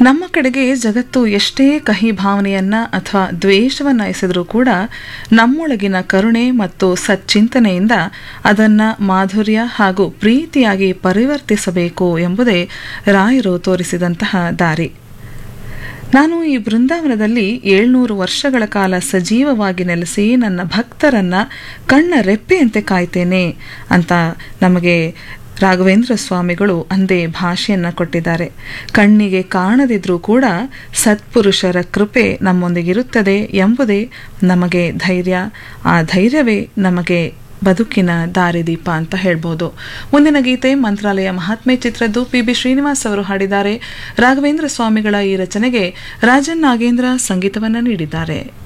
ನಮ್ಮ ಕಡೆಗೆ ಜಗತ್ತು ಎಷ್ಟೇ ಕಹಿ ಭಾವನೆಯನ್ನ ಅಥವಾ ದ್ವೇಷವನ್ನ ಎಸೆದರೂ ಕೂಡ ನಮ್ಮೊಳಗಿನ ಕರುಣೆ ಮತ್ತು ಸಚ್ಚಿಂತನೆಯಿಂದ ಅದನ್ನ ಮಾಧುರ್ಯ ಹಾಗೂ ಪ್ರೀತಿಯಾಗಿ ಪರಿವರ್ತಿಸಬೇಕು ಎಂಬುದೇ ರಾಯರು ತೋರಿಸಿದಂತಹ ದಾರಿ ನಾನು ಈ ಬೃಂದಾವನದಲ್ಲಿ ಏಳ್ನೂರು ವರ್ಷಗಳ ಕಾಲ ಸಜೀವವಾಗಿ ನೆಲೆಸಿ ನನ್ನ ಭಕ್ತರನ್ನ ಕಣ್ಣ ರೆಪ್ಪೆಯಂತೆ ಕಾಯ್ತೇನೆ ಅಂತ ನಮಗೆ ರಾಘವೇಂದ್ರ ಸ್ವಾಮಿಗಳು ಅಂದೇ ಭಾಷೆಯನ್ನ ಕೊಟ್ಟಿದ್ದಾರೆ ಕಣ್ಣಿಗೆ ಕಾಣದಿದ್ರೂ ಕೂಡ ಸತ್ಪುರುಷರ ಕೃಪೆ ನಮ್ಮೊಂದಿಗಿರುತ್ತದೆ ಎಂಬುದೇ ನಮಗೆ ಧೈರ್ಯ ಆ ಧೈರ್ಯವೇ ನಮಗೆ ಬದುಕಿನ ದಾರಿದೀಪ ಅಂತ ಹೇಳ್ಬೋದು ಮುಂದಿನ ಗೀತೆ ಮಂತ್ರಾಲಯ ಮಹಾತ್ಮೆ ಚಿತ್ರದ್ದು ಪಿ ಬಿ ಶ್ರೀನಿವಾಸ್ ಅವರು ಹಾಡಿದ್ದಾರೆ ರಾಘವೇಂದ್ರ ಸ್ವಾಮಿಗಳ ಈ ರಚನೆಗೆ ರಾಜನ್ ನಾಗೇಂದ್ರ ಸಂಗೀತವನ್ನು ನೀಡಿದ್ದಾರೆ